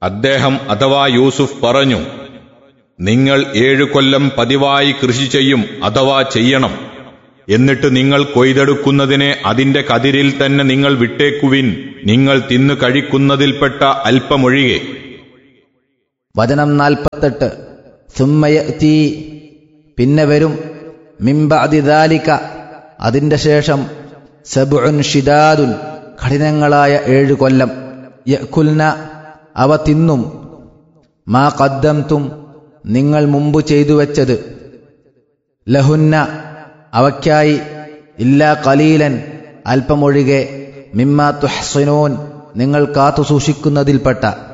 അദ്ദേഹം അഥവാ യൂസുഫ് പറഞ്ഞു നിങ്ങൾ ഏഴു കൊല്ലം പതിവായി കൃഷി ചെയ്യും അഥവാ ചെയ്യണം എന്നിട്ട് നിങ്ങൾ കൊയ്തെടുക്കുന്നതിനെ അതിന്റെ കതിരിൽ തന്നെ നിങ്ങൾ വിട്ടേക്കുവിൻ നിങ്ങൾ തിന്നു കഴിക്കുന്നതിൽപ്പെട്ട അല്പമൊഴികെ വചനം നാൽപ്പത്തെട്ട് സുമ്മയത്തി പിന്നെ വരും മിംബഅദിദാലിക അതിന്റെ ശേഷം സബുൻ ഷിദാദുൻ കഠിനങ്ങളായ ഏഴു കൊല്ലം യക്കുൽന അവ തിന്നും മാ കദ്ദംതും നിങ്ങൾ മുമ്പ് ചെയ്തു വച്ചത് ലഹുന്ന അവയ്ക്കായി ഇല്ലാ കലീലൻ അല്പമൊഴികെ മിമ്മ തുഹ്സിനൂൻ നിങ്ങൾ കാത്തു സൂക്ഷിക്കുന്നതിൽപ്പെട്ട